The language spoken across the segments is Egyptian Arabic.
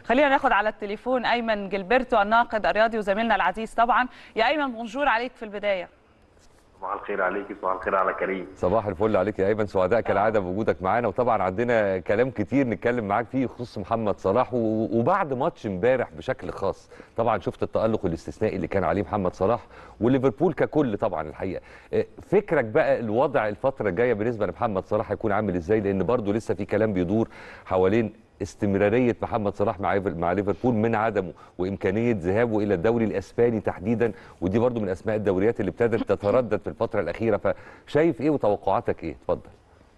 خلينا ناخد على التليفون ايمن جilberto الناقد الرياضي وزميلنا العزيز طبعا يا ايمن بونجور عليك في البدايه صباح الخير عليكي صباح الخير على كريم صباح الفل عليك يا ايمن سعداء كالعاده بوجودك معانا وطبعا عندنا كلام كتير نتكلم معاك فيه يخص محمد صلاح و- وبعد ماتش امبارح بشكل خاص طبعا شفت التالق الاستثنائي اللي كان عليه محمد صلاح وليفربول ككل طبعا الحقيقه آه، فكرك بقى الوضع الفتره الجايه بالنسبه لمحمد صلاح هيكون عامل ازاي لان برضه لسه في كلام بيدور حوالين استمراريه محمد صلاح مع مع ليفربول من عدمه وامكانيه ذهابه الى الدوري الاسباني تحديدا ودي برضو من اسماء الدوريات اللي ابتدت تتردد في الفتره الاخيره فشايف ايه وتوقعاتك ايه اتفضل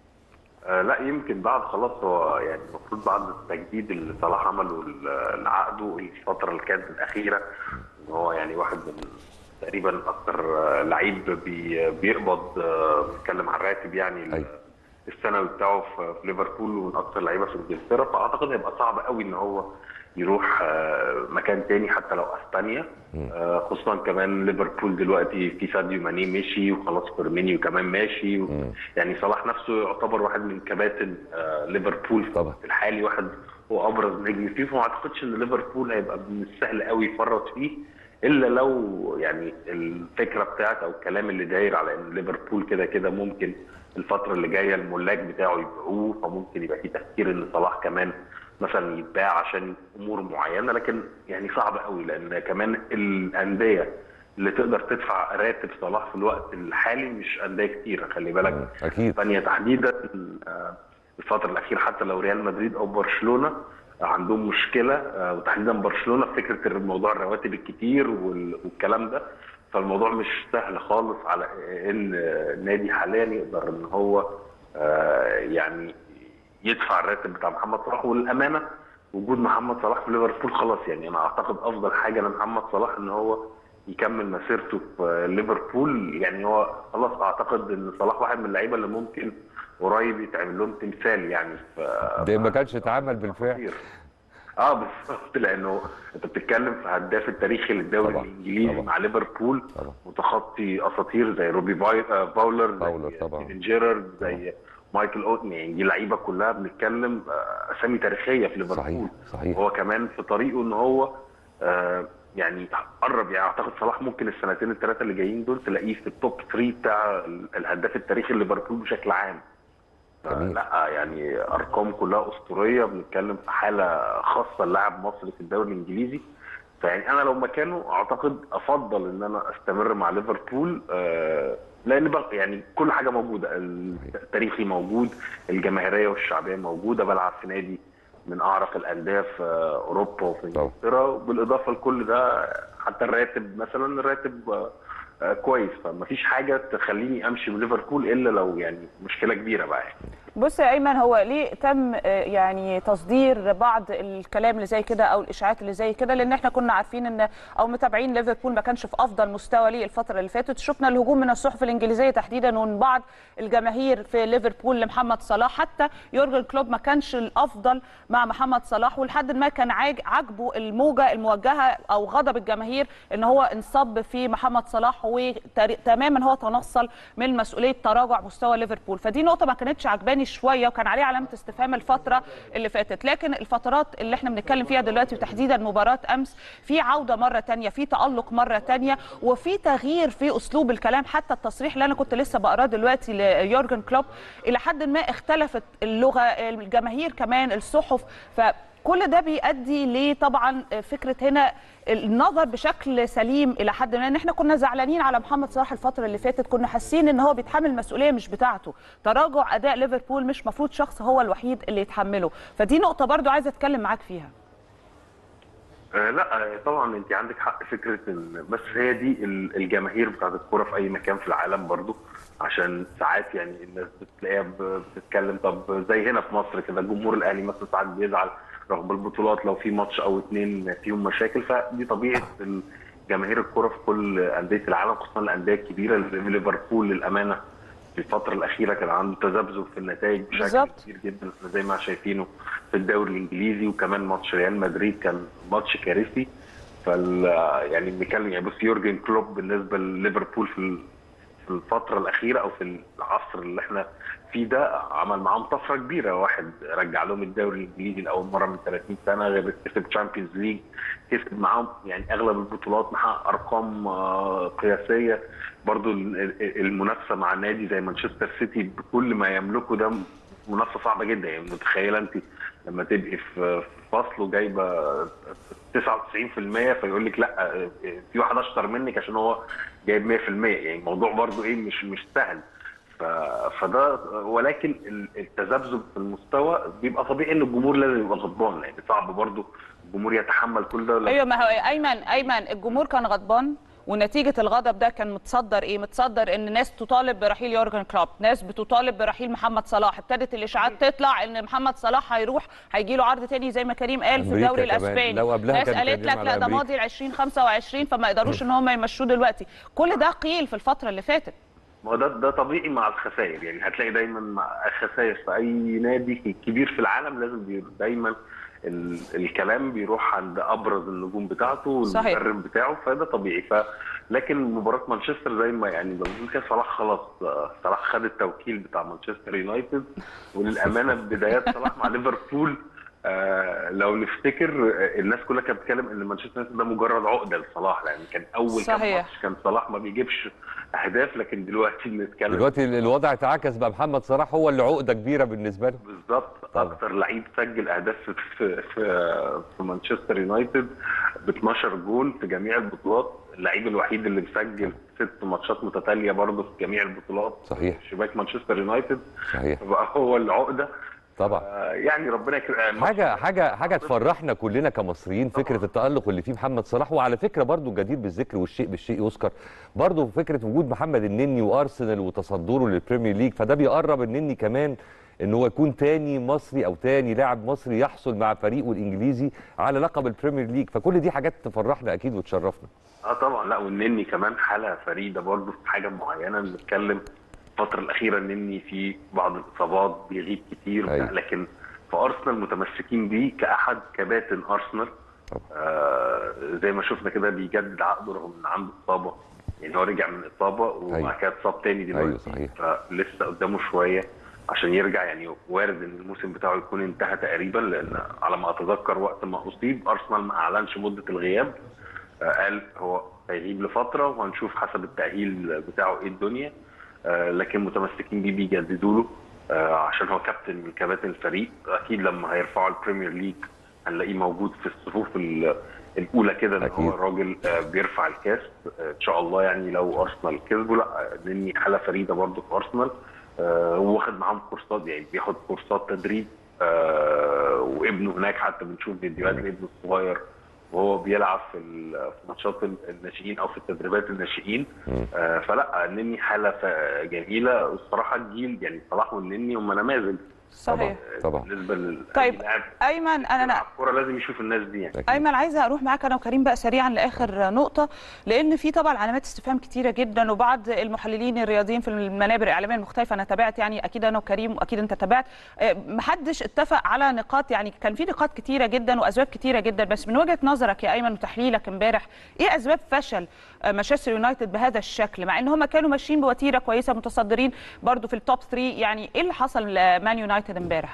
آه لا يمكن بعد خلاص هو يعني المفروض بعد التجديد اللي صلاح عمله ل- لعقده الفتره اللي كانت الاخيره ان هو يعني واحد من تقريبا اكثر آه، لعيب بي بيقبض آه، بنتكلم عن الراتب يعني ال- أيوة. السنوي بتاعه في في ليفربول ومن اكثر لعيبه في انجلترا فاعتقد هيبقى صعب قوي ان هو يروح آه، مكان تاني حتى لو اسبانيا آه، خصوصا كمان ليفربول دلوقتي في ساديو ماني مشي وخلاص فيرمينيو كمان ماشي و... يعني صلاح نفسه يعتبر واحد من كباتن آه، ليفربول طبعا. الحالي واحد هو ابرز نجم فيه فما اعتقدش ان ليفربول هيبقى من السهل قوي يفرط فيه الا لو يعني الفكره بتاعت او الكلام اللي داير على ان ليفربول كده كده ممكن الفتره اللي جايه الملاك بتاعه يبيعوه فممكن يبقى في تفكير ان صلاح كمان مثلا يتباع عشان امور معينه لكن يعني صعب قوي لان كمان الانديه اللي تقدر تدفع راتب صلاح في الوقت الحالي مش انديه كتيره خلي بالك مم، أكيد. اسبانيا تحديدا آه، الفتره الاخيره حتى لو ريال مدريد او برشلونه عندهم مشكله آه، وتحديدا برشلونه في فكره موضوع الرواتب الكتير وال- والكلام ده فالموضوع مش سهل خالص على ان النادي حاليا يقدر ان هو آه، يعني يدفع الراتب بتاع محمد صلاح والامانه وجود محمد صلاح في ليفربول خلاص يعني انا اعتقد افضل حاجه لمحمد صلاح ان هو يكمل مسيرته في ليفربول يعني هو خلاص اعتقد ان صلاح واحد من اللعيبه اللي ممكن قريب يتعمل لهم تمثال يعني في ده ما كانش اتعمل بالفعل خطير. اه بالظبط لانه انت بتتكلم في هداف التاريخي للدوري طبعاً، الانجليزي طبعاً. مع ليفربول طبعاً. متخطي اساطير زي روبي باي... آه، باولر باولر زي طبعاً. ستيفن جيرارد زي مايكل اوتني يعني دي لعيبه كلها بنتكلم آه، اسامي تاريخيه في ليفربول صحيح صحيح هو كمان في طريقه ان هو آه، يعني قرب يعني اعتقد صلاح ممكن السنتين الثلاثه اللي جايين دول تلاقيه في التوب 3 بتاع الهداف التاريخي لليفربول بشكل عام جميل. لا يعني ارقام كلها اسطوريه بنتكلم في حاله خاصه للاعب مصري في الدوري الانجليزي فيعني انا لو مكانه اعتقد افضل ان انا استمر مع ليفربول آه، لان بقى يعني كل حاجه موجوده التاريخي موجود الجماهيريه والشعبيه موجوده بلعب في نادي من اعرق الانديه في اوروبا وفي طبعا. انجلترا وبالاضافه لكل ده حتى الراتب مثلا الراتب آه، آه، كويس فمفيش حاجه تخليني امشي من ليفربول الا لو يعني مشكله كبيره بقى يعني. بص يا ايمن هو ليه تم آه، يعني تصدير بعض الكلام اللي زي كده او الاشاعات اللي زي كده لان احنا كنا عارفين ان او متابعين ليفربول ما كانش في افضل مستوى ليه الفتره اللي فاتت شفنا الهجوم من الصحف الانجليزيه تحديدا ومن بعض الجماهير في ليفربول لمحمد صلاح حتى يورجن كلوب ما كانش الافضل مع محمد صلاح ولحد ما كان عاج- عاجبه الموجه الموجهه او غضب الجماهير ان هو انصب في محمد صلاح وتماما هو تنصل من مسؤوليه تراجع مستوى ليفربول فدي نقطه ما كانتش عجباني شويه وكان عليه علامه استفهام الفتره اللي فاتت لكن الفترات اللي احنا بنتكلم فيها دلوقتي وتحديدا مباراه امس في عوده مره تانية في تالق مره تانية وفي تغيير في اسلوب الكلام حتى التصريح اللي انا كنت لسه بقراه دلوقتي ليورجن كلوب الى حد ما اختلفت اللغه الجماهير كمان الصحف ف كل ده بيؤدي لطبعا فكره هنا النظر بشكل سليم الى حد ما ان احنا كنا زعلانين على محمد صلاح الفتره اللي فاتت كنا حاسين ان هو بيتحمل مسؤوليه مش بتاعته تراجع اداء ليفربول مش مفروض شخص هو الوحيد اللي يتحمله فدي نقطه برضو عايزه اتكلم معاك فيها آه لا آه، طبعا انت عندك حق فكره ان بس هي دي ال- الجماهير بتاعت الكوره في اي مكان في العالم برضو عشان ساعات يعني الناس بتلاقيها ب- بتتكلم طب زي هنا في مصر كده الجمهور الاهلي مثلا ساعات بيزعل رغم البطولات لو في ماتش او اتنين فيهم مشاكل فدي طبيعه جماهير الكوره في كل انديه العالم خصوصا الانديه الكبيره اللي ليفربول للامانه في الفتره الاخيره كان عنده تذبذب في النتائج بشكل بالظبط. كبير جدا زي ما شايفينه في الدوري الانجليزي وكمان ماتش ريال مدريد كان ماتش كارثي فال يعني بنتكلم يعني بص يورجن كلوب بالنسبه لليفربول في ال- في الفتره الاخيره او في العصر اللي احنا فيه ده عمل معاهم طفره كبيره واحد رجع لهم الدوري الانجليزي لاول مره من 30 سنه غير كسب تشامبيونز ليج كسب معاهم يعني اغلب البطولات محقق ارقام آه، قياسيه برضو ال- ال- المنافسه مع نادي زي مانشستر سيتي بكل ما يملكه ده منافسه صعبه جدا يعني متخيله انت لما تبقي في في فصل وجايبه 99% فيقول لك لا في واحد اشطر منك عشان هو جايب 100% يعني الموضوع برضو ايه مش مش سهل ف... فده ولكن ال- التذبذب في المستوى بيبقى طبيعي ان الجمهور لازم يبقى غضبان يعني صعب برضو الجمهور يتحمل كل ده لما- ايوه ما هو ايمن ايمن الجمهور كان غضبان ونتيجه الغضب ده كان متصدر ايه متصدر ان ناس تطالب برحيل يورجن كلوب ناس بتطالب برحيل محمد صلاح ابتدت الاشاعات تطلع ان محمد صلاح هيروح هيجي له عرض تاني زي ما كريم قال في أمريكا الدوري كمان. الاسباني لو قبلها ناس كان قالت كلام لك على لا ده أمريكا. ماضي ال 2025 فما يقدروش ان هم يمشوه دلوقتي كل ده قيل في الفتره اللي فاتت ما هو ده ده طبيعي مع الخسائر يعني هتلاقي دايما مع الخسائر في اي نادي كبير في العالم لازم بي- دايما ال الكلام بيروح عند ابرز النجوم بتاعته صحيح. والمدرب بتاعه فده طبيعي ف لكن مباراه مانشستر زي ما يعني لو بنقول كده صلاح خلاص آه، صلاح خد التوكيل بتاع مانشستر يونايتد وللامانه بدايات صلاح مع ليفربول آه لو نفتكر آه، الناس كلها كانت بتتكلم ان مانشستر يونايتد ده مجرد عقده لصلاح لان كان اول كام صحيح. ماتش كان صلاح ما بيجيبش اهداف لكن دلوقتي بنتكلم دلوقتي ال- الوضع اتعكس بقى محمد صلاح هو اللي عقده كبيره بالنسبه له بالظبط طبعا. اكتر لعيب سجل اهداف في في في, في مانشستر يونايتد ب 12 جول في جميع البطولات اللعيب الوحيد اللي مسجل ست ماتشات متتاليه برضه في جميع البطولات صحيح شباك مانشستر يونايتد صحيح بقى هو العقده طبعا آه، يعني ربنا يكرم حاجه حاجه حاجه تفرحنا كلنا كمصريين فكره التالق اللي فيه محمد صلاح وعلى فكره برضو جدير بالذكر والشيء بالشيء يذكر برضو فكره وجود محمد النني وارسنال وتصدره للبريمير ليج فده بيقرب النني كمان ان هو يكون تاني مصري او تاني لاعب مصري يحصل مع فريقه الانجليزي على لقب البريمير ليج فكل دي حاجات تفرحنا اكيد وتشرفنا اه طبعا لا والنني كمان حاله فريده برضه في حاجه معينه بنتكلم الفتره الاخيره النني في بعض الاصابات بيغيب كتير أيوة. لكن في ارسنال متمسكين بيه كاحد كباتن ارسنال طبعا. آه زي ما شفنا كده بيجدد عقده رغم ان عنده اصابه يعني هو رجع من اصابه وبعد أيوة. كده اتصاب تاني دلوقتي أيوة صحيح. فلسه قدامه شويه عشان يرجع يعني وارد ان الموسم بتاعه يكون انتهى تقريبا لان على ما اتذكر وقت ما اصيب ارسنال ما اعلنش مده الغياب آه، قال هو هيغيب لفتره وهنشوف حسب التاهيل بتاعه ايه الدنيا آه، لكن متمسكين بيه بيجددوا له آه، عشان هو كابتن من كباتن الفريق اكيد لما هيرفعوا البريمير ليج هنلاقيه موجود في الصفوف ال- الاولى كده ان أكيد. هو راجل آه، بيرفع الكاس آه، ان شاء الله يعني لو ارسنال كسبوا لا آه، لاني حاله فريده برضه في ارسنال آه، واخد معاهم كورسات يعني بياخد كورسات تدريب آه، وابنه هناك حتى بنشوف فيديوهات لابنه الصغير وهو بيلعب في ال- في ماتشات الناشئين او في التدريبات الناشئين آه، فلا النني حاله ف- جميله الصراحه الجيل يعني صلاح والنني هم نماذج صحيح طبعا. بالنسبه لل طيب، أي لاعب ايمن انا بيلعب كوره لازم يشوف الناس دي يعني أكيد. ايمن عايزه اروح معاك انا وكريم بقى سريعا لاخر نقطه لان في طبعا علامات استفهام كتيره جدا وبعض المحللين الرياضيين في المنابر الاعلاميه المختلفه انا تابعت يعني اكيد انا وكريم واكيد انت تابعت آه، محدش اتفق على نقاط يعني كان في نقاط كتيره جدا واسباب كتيره جدا بس من وجهه نظرك يا ايمن وتحليلك امبارح ايه اسباب فشل آه، مانشستر يونايتد بهذا الشكل مع ان هم كانوا ماشيين بوتيره كويسه متصدرين برضو في التوب 3 يعني ايه اللي حصل لمان يونايتد امبارح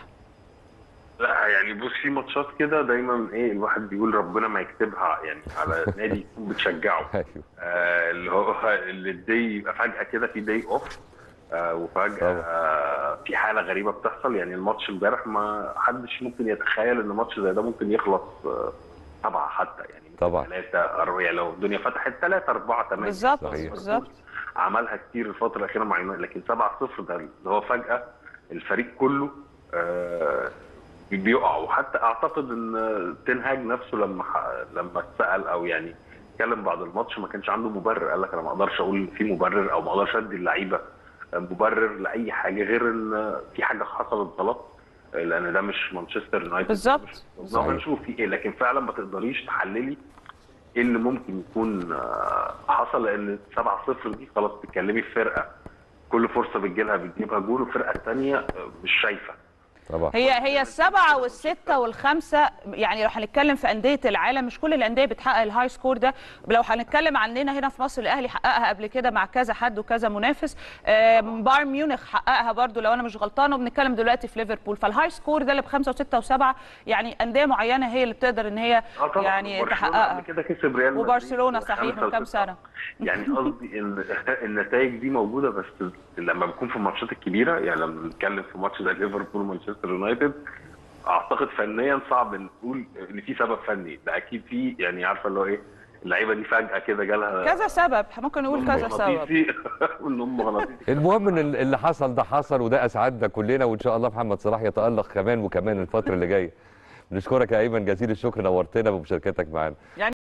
لا يعني بص في ماتشات كده دايما ايه الواحد بيقول ربنا ما يكتبها يعني على نادي يكون بتشجعه ايوه آه اللي هو اللي الدي يبقى فجاه كده في داي اوف آه وفجاه طبعا. آه في حاله غريبه بتحصل يعني الماتش امبارح ما حدش ممكن يتخيل ان ماتش زي ده ممكن يخلص آه سبعه حتى يعني طبعا. ثلاثه أربعة يعني لو الدنيا فتحت ثلاثه اربعه تمام بالظبط صحيح. بالظبط عملها كتير الفتره الاخيره مع يونايتد لكن 7 0 ده اللي هو فجاه الفريق كله آه بيقع وحتى اعتقد ان تنهاج نفسه لما ح- لما اتسال او يعني اتكلم بعد الماتش ما كانش عنده مبرر قال لك انا ما اقدرش اقول في مبرر او ما اقدرش ادي اللعيبه مبرر لاي حاجه غير ان في حاجه حصلت غلط لان ده مش مانشستر يونايتد بالظبط. مش- صحيح. نشوف في ايه لكن فعلا ما تقدريش تحللي ايه اللي ممكن يكون آه، حصل لان 7 0 دي خلاص بتتكلمي في فرقه كل فرصه بتجيلها بتجيبها جول والفرقه الثانيه مش شايفه طبعا هي هي السبعه والسته والخمسه يعني لو هنتكلم في انديه العالم مش كل الانديه بتحقق الهاي سكور ده لو هنتكلم عننا هنا في مصر الاهلي حققها قبل كده مع كذا حد وكذا منافس آم، بايرن ميونخ حققها برضو لو انا مش غلطانه وبنتكلم دلوقتي في ليفربول فالهاي سكور ده اللي بخمسه وسته وسبعه يعني انديه معينه هي اللي بتقدر ان هي اه طبعا يعني برشلونة تحققها قبل كده كسب ريال مدريد وبرشلونه صحيح خمسة من كام وستة. سنه يعني قصدي ان النتائج دي موجوده بس لما بنكون في الماتشات الكبيره يعني لما بنتكلم في ماتش زي ليفربول ومانشستر يونايتد اعتقد فنيا صعب نقول ان في سبب فني ده اكيد في يعني عارفه اللي هو ايه اللعيبه دي فجاه كده جالها كذا سبب ممكن نقول كذا سبب مغناطيسي ان هم مغناطيسي المهم ان اللي حصل ده حصل وده اسعدنا كلنا وان شاء الله محمد صلاح يتالق كمان وكمان الفتره اللي جايه بنشكرك يا ايمن جزيل الشكر نورتنا بمشاركتك معانا يعني